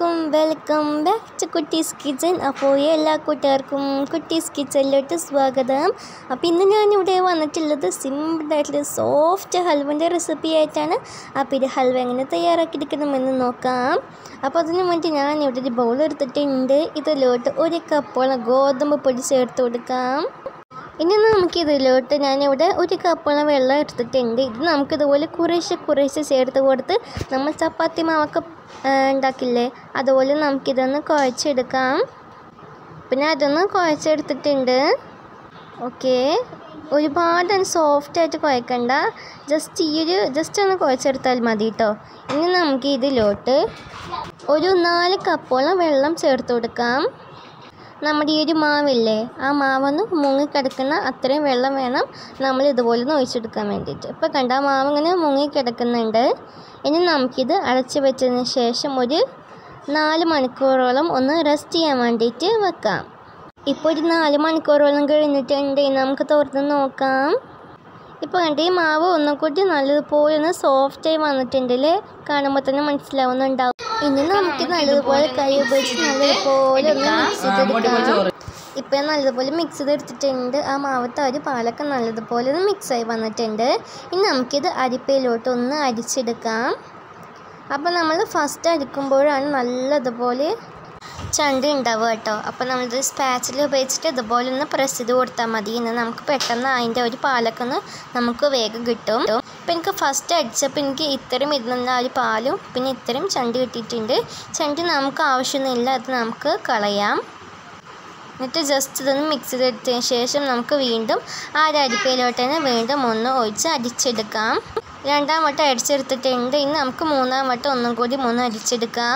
എല്ലാവർക്കും welcome back to Kuttees kitchen അപ്പോൾ എല്ലാ കൂട്ടുകാർക്കും കുട്ടീസ് കിച്ചണിലോട്ട് സ്വാഗതം അപ്പോൾ ഇന്ന് ഞാനിവിടെ വന്നിട്ടുള്ളത് സിമ്പിളായിട്ടുള്ള സോഫ്റ്റ് ഹൽവൻ്റെ റെസിപ്പി ആയിട്ടാണ് അപ്പോൾ ഇത് ഹൽവ എങ്ങനെ തയ്യാറാക്കിയെടുക്കണമെന്ന് നോക്കാം അപ്പോൾ അതിന് വേണ്ടി ഞാനിവിടെ ഒരു ബൗൾ എടുത്തിട്ടുണ്ട് ഇതിലോട്ട് ഒരു കപ്പോളം ഗോതമ്പ് പൊടി ചേർത്ത് കൊടുക്കാം ഇനി നമുക്ക് ഇതിലോട്ട് ഞാനിവിടെ ഒരു കപ്പോളം വെള്ളം എടുത്തിട്ടുണ്ട് ഇത് നമുക്ക് ഇതുപോലെ കുറേശ്ശെ കുറേശ്ശെ ചേർത്ത് കൊടുത്ത് നമ്മൾ ചപ്പാത്തി മാവൊക്കെ ആ, ഉണ്ടാക്കില്ലേ അതുപോലെ നമുക്കിതൊന്ന് കുഴച്ചെടുക്കാം പിന്നെ അതൊന്ന് കുഴച്ചെടുത്തിട്ടുണ്ട് ഓക്കെ ഒരുപാട് സോഫ്റ്റായിട്ട് കുഴക്കണ്ട ജസ്റ്റ് ഈ ഒരു ജസ്റ്റ് ഒന്ന് കുഴച്ചെടുത്താൽ മതി കേട്ടോ ഇനി നമുക്ക് ഇതിലോട്ട് ഒരു നാല് കപ്പോളം വെള്ളം ചേർത്ത് കൊടുക്കാം നമ്മുടെ ഈ ഒരു മാവില്ലേ ആ മാവൊന്ന് മുങ്ങിക്കിടക്കുന്ന അത്രയും വെള്ളം വേണം നമ്മൾ ഇതുപോലെ ഒന്ന് ഒഴിച്ചെടുക്കാൻ വേണ്ടിയിട്ട് ഇപ്പോൾ കണ്ട ആ മാവ് ഇങ്ങനെ മുങ്ങിക്കിടക്കുന്നുണ്ട് ഇനി നമുക്കിത് അടച്ച് വെച്ചതിന് ശേഷം ഒരു നാല് മണിക്കൂറോളം ഒന്ന് റെസ്റ്റ് ചെയ്യാൻ വേണ്ടിയിട്ട് വെക്കാം ഇപ്പോൾ ഒരു നാല് മണിക്കൂറോളം കഴിഞ്ഞിട്ടുണ്ട് ഇനി നമുക്ക് തുറന്ന് നോക്കാം ഇപ്പോൾ കണ്ട ഈ മാവ് ഒന്നും കൂടി നല്ലതുപോലെ ഒന്ന് സോഫ്റ്റായി വന്നിട്ടുണ്ടല്ലേ കാണുമ്പോൾ തന്നെ മനസ്സിലാവുന്നുണ്ടാവും ഇനി നമുക്ക് നല്ലതുപോലെ കൈ ഉപയോഗിച്ച് നല്ലതുപോലെ ഒന്ന് മിക്സ് ചെയ്തെടുക്കാം ഇപ്പം നല്ലതുപോലെ മിക്സ് ചെയ്തെടുത്തിട്ടുണ്ട് ആ മാവത്തെ ഒരു പാലൊക്കെ നല്ലതുപോലെ ഒന്ന് മിക്സായി വന്നിട്ടുണ്ട് ഇനി നമുക്കിത് അരിപ്പയിലോട്ട് ഒന്ന് അരിച്ചെടുക്കാം അപ്പോൾ നമ്മൾ ഫസ്റ്റ് അരിക്കുമ്പോഴാണ് നല്ലതുപോലെ ചണ്ടി ഉണ്ടാവുക കേട്ടോ അപ്പോൾ നമ്മളിത് സ്പാച്ചിൽ ഉപയോഗിച്ചിട്ട് ഇതുപോലെ ഒന്ന് പ്രസ് ചെയ്ത് കൊടുത്താൽ മതി ഇന്ന് നമുക്ക് പെട്ടെന്ന് അതിൻ്റെ ഒരു പാലൊക്കെ ഒന്ന് നമുക്ക് വേഗം കിട്ടും അപ്പോൾ എനിക്ക് ഫസ്റ്റ് അടിച്ചപ്പോൾ എനിക്ക് ഇത്രയും ഇരുന്ന ആ ഒരു പാലും പിന്നെ ഇത്രയും ചണ്ടി കിട്ടിയിട്ടുണ്ട് ചണ്ടി നമുക്ക് ആവശ്യമൊന്നുമില്ല അത് നമുക്ക് കളയാം എന്നിട്ട് ജസ്റ്റ് ഇതൊന്ന് മിക്സ് ചെയ്തെടുത്തതിന് ശേഷം നമുക്ക് വീണ്ടും ആ ഒരു അരിപ്പയിലോട്ട് തന്നെ വീണ്ടും ഒന്ന് ഒഴിച്ച് അരിച്ചെടുക്കാം രണ്ടാം വട്ടം അരിച്ചെടുത്തിട്ടുണ്ട് ഇനി നമുക്ക് മൂന്നാം വട്ടം ഒന്നും കൂടി മൂന്ന് അരിച്ചെടുക്കാം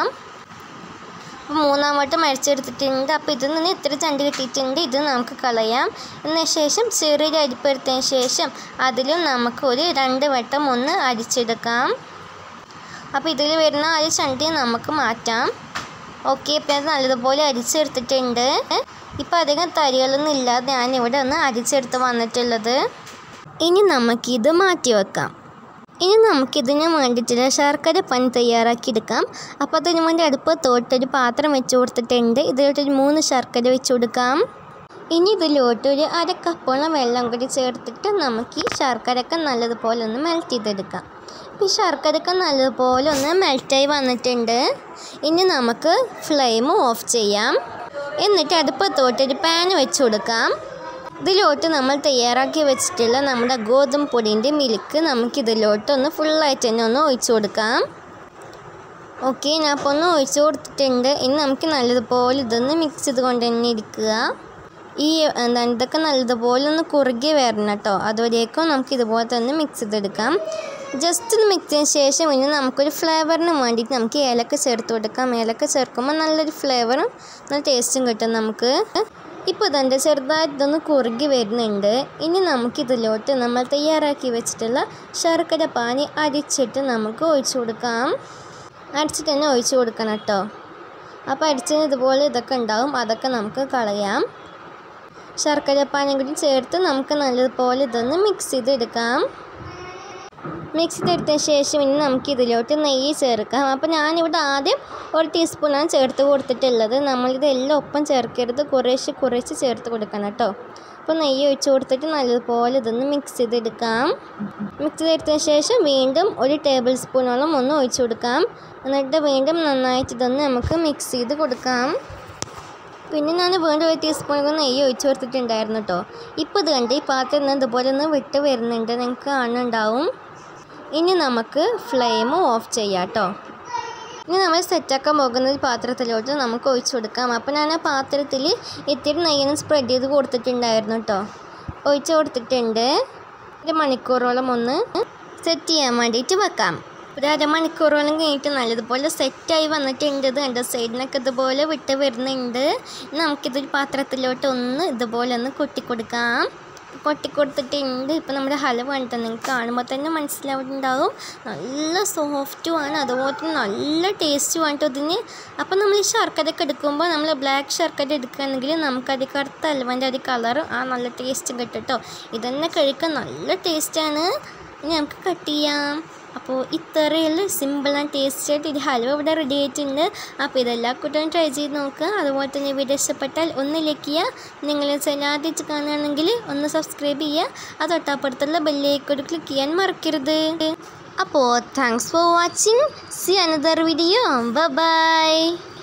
അപ്പോൾ മൂന്നാം വട്ടം അരിച്ചെടുത്തിട്ടുണ്ട് അപ്പോൾ ഇതിൽ നിന്ന് ഇത്ര ചണ്ടി കിട്ടിയിട്ടുണ്ട് ഇത് നമുക്ക് കളയാം അതിന് ശേഷം ചെറിയൊരു അരിപ്പ് എടുത്തതിന് ശേഷം അതിലും നമുക്ക് ഒരു രണ്ട് വട്ടം ഒന്ന് അരിച്ചെടുക്കാം അപ്പോൾ ഇതിൽ വരുന്ന ആ ഒരു ചണ്ടി നമുക്ക് മാറ്റാം ഓക്കെ ഇപ്പം അത് നല്ലതുപോലെ അരിച്ചെടുത്തിട്ടുണ്ട് ഇപ്പോൾ അധികം തരികളൊന്നും ഇല്ലാതെ ഞാനിവിടെ ഒന്ന് അരിച്ചെടുത്ത് വന്നിട്ടുള്ളത് ഇനി നമുക്കിത് മാറ്റി വെക്കാം ഇനി നമുക്കിതിന് വേണ്ടിയിട്ടുള്ള ശർക്കര പനി തയ്യാറാക്കിയെടുക്കാം അപ്പോൾ അതിന് വേണ്ടി അടുപ്പത്തോട്ടൊരു പാത്രം വെച്ച് കൊടുത്തിട്ടുണ്ട് ഇതിലോട്ടൊരു മൂന്ന് ശർക്കര വെച്ച് കൊടുക്കാം ഇനി ഇതിലോട്ട് ഒരു അര കപ്പോളം വെള്ളം കൂടി ചേർത്തിട്ട് നമുക്ക് ഈ ശർക്കരയൊക്കെ നല്ലതുപോലെ ഒന്ന് മെൽറ്റ് ചെയ്തെടുക്കാം അപ്പോൾ ഈ ശർക്കരയൊക്കെ നല്ലതുപോലെ ഒന്ന് മെൽറ്റായി വന്നിട്ടുണ്ട് ഇനി നമുക്ക് ഫ്ലെയിം ഓഫ് ചെയ്യാം എന്നിട്ട് അടുപ്പത്തോട്ടൊരു പാൻ വെച്ച് കൊടുക്കാം ഇതിലോട്ട് നമ്മൾ തയ്യാറാക്കി വെച്ചിട്ടുള്ള നമ്മുടെ ഗോതമ്പ് പൊടിൻ്റെ മിൽക്ക് നമുക്ക് ഇതിലോട്ട് ഒന്ന് ഫുള്ളായിട്ട് തന്നെ ഒന്ന് ഒഴിച്ചു കൊടുക്കാം ഓക്കെ ഞാൻ അപ്പോൾ ഒന്ന് ഒഴിച്ചു കൊടുത്തിട്ടുണ്ട് ഇനി നമുക്ക് നല്ലതുപോലെ ഇതൊന്ന് മിക്സ് ചെയ്ത് കൊണ്ട് തന്നെ ഇരിക്കുക ഈ എന്താണ് ഇതൊക്കെ നല്ലതുപോലെ ഒന്ന് കുറുകി വരണം കേട്ടോ അതുവരേക്കും നമുക്ക് ഇതുപോലെ തന്നെ മിക്സ് ചെയ്തെടുക്കാം ജസ്റ്റ് ഒന്ന് മിക്സ് ചെയ്തതിന് ശേഷം ഇനി നമുക്കൊരു ഫ്ലേവറിന് വേണ്ടിയിട്ട് നമുക്ക് ഏലക്ക ചേർത്ത് കൊടുക്കാം ഏലക്ക ചേർക്കുമ്പോൾ നല്ലൊരു ഫ്ലേവറും നല്ല ടേസ്റ്റും കിട്ടും നമുക്ക് ഇപ്പോൾ ഇതെൻ്റെ ചെറുതായിട്ടൊന്ന് കുറുകി വരുന്നുണ്ട് ഇനി നമുക്കിതിലോട്ട് നമ്മൾ തയ്യാറാക്കി വെച്ചിട്ടുള്ള ശർക്കര പാനി അരിച്ചിട്ട് നമുക്ക് ഒഴിച്ചു കൊടുക്കാം അടിച്ചിട്ട് തന്നെ ഒഴിച്ചു കൊടുക്കണം കേട്ടോ അപ്പോൾ അടിച്ചതിന് ഇതുപോലെ ഇതൊക്കെ ഉണ്ടാവും അതൊക്കെ നമുക്ക് കളയാം ശർക്കര പാനി കൂടി ചേർത്ത് നമുക്ക് നല്ലതുപോലെ ഇതൊന്ന് മിക്സ് ചെയ്തെടുക്കാം മിക്സ് ചെയ്തെടുത്തതിന് ശേഷം ഇനി നമുക്ക് ഇതിലോട്ട് നെയ്യ് ചേർക്കാം അപ്പോൾ ഞാനിവിടെ ആദ്യം ഒരു ടീസ്പൂണാണ് ചേർത്ത് കൊടുത്തിട്ടുള്ളത് നമ്മളിതെല്ലാം ഒപ്പം ചേർക്കരുത് കുറേശ്ശെ കുറേശ്ശെ ചേർത്ത് കൊടുക്കണം കേട്ടോ അപ്പോൾ നെയ്യ് ഒഴിച്ച് കൊടുത്തിട്ട് നല്ലതുപോലെ ഇതൊന്ന് മിക്സ് ചെയ്തെടുക്കാം മിക്സ് ചെയ്തെടുത്തതിന് ശേഷം വീണ്ടും ഒരു ടേബിൾ സ്പൂണോളം ഒന്ന് ഒഴിച്ച് കൊടുക്കാം എന്നിട്ട് വീണ്ടും നന്നായിട്ട് ഇതൊന്ന് നമുക്ക് മിക്സ് ചെയ്ത് കൊടുക്കാം പിന്നെ ഞാൻ വീണ്ടും ഒരു ടീസ്പൂൺ നെയ്യ് ഒഴിച്ച് കൊടുത്തിട്ടുണ്ടായിരുന്നു കേട്ടോ ഇപ്പോൾ ഇത് കണ്ട് ഈ പാത്രം നിന്ന് ഇതുപോലെ ഒന്ന് വിട്ട് വരുന്നുണ്ട് നിങ്ങൾക്ക് കാണുന്നുണ്ടാവും ഇനി നമുക്ക് ഫ്ലെയിം ഓഫ് ചെയ്യാം കേട്ടോ ഇനി നമ്മൾ സെറ്റാക്കാൻ പോകുന്ന ഒരു പാത്രത്തിലോട്ട് നമുക്ക് ഒഴിച്ചു കൊടുക്കാം അപ്പോൾ ഞാൻ ആ പാത്രത്തിൽ ഇത്തിരി നെയ്യൊന്ന് സ്പ്രെഡ് ചെയ്ത് കൊടുത്തിട്ടുണ്ടായിരുന്നു കേട്ടോ ഒഴിച്ച് കൊടുത്തിട്ടുണ്ട് ഒരു മണിക്കൂറോളം ഒന്ന് സെറ്റ് ചെയ്യാൻ വേണ്ടിയിട്ട് വെക്കാം ഒരു അരമണിക്കൂറോളം കഴിഞ്ഞിട്ട് നല്ലതുപോലെ സെറ്റായി വന്നിട്ടുണ്ട് ഇത് കണ്ട സൈഡിനൊക്കെ ഇതുപോലെ വിട്ട് വരുന്നുണ്ട് ഇനി നമുക്കിതൊരു പാത്രത്തിലോട്ട് ഒന്ന് ഇതുപോലെ ഒന്ന് കൊട്ടിക്കൊടുക്കാം കൊട്ടിക്കൊടുത്തിട്ടുണ്ട് ഇപ്പം നമ്മുടെ ഹലവ കണ്ടിട്ട് നിങ്ങൾക്ക് കാണുമ്പോൾ തന്നെ മനസ്സിലാവുന്നുണ്ടാവും നല്ല സോഫ്റ്റുമാണ് അതുപോലെ തന്നെ നല്ല ടേസ്റ്റുമാണ് കേട്ടോ ഇതിന് അപ്പം നമ്മൾ ഈ ശർക്കരയൊക്കെ എടുക്കുമ്പോൾ നമ്മൾ ബ്ലാക്ക് ശർക്കര എടുക്കുകയാണെങ്കിൽ നമുക്കത് കറുത്ത ഹൽവൻ്റെ ഒരു കളറും ആ നല്ല ടേസ്റ്റും കിട്ടും കേട്ടോ ഇതന്നെ കഴിക്കാൻ നല്ല ടേസ്റ്റാണ് ഇനി നമുക്ക് കട്ട് ചെയ്യാം അപ്പോൾ ഇത്രയുള്ള സിമ്പിൾ ആൻഡ് ടേസ്റ്റി ആയിട്ട് ഒരു ഹൽവ ഇവിടെ റെഡി ആയിട്ടുണ്ട് അപ്പോൾ ഇതെല്ലാ കൂട്ടരും ട്രൈ ചെയ്ത് നോക്കുക അതുപോലെ തന്നെ വീഡിയോ ഇഷ്ടപ്പെട്ടാൽ ഒന്ന് ലൈക്ക് ചെയ്യുക നിങ്ങൾ ചാനൽ ആദ്യമായിട്ട് കാണുകയാണെങ്കിൽ ഒന്ന് സബ്സ്ക്രൈബ് ചെയ്യുക അത് തൊട്ടപ്പുറത്തുള്ള ബെല്ലേക്ക് ക്ലിക്ക് ചെയ്യാൻ മറക്കരുത് അപ്പോൾ thanks for watching see another video by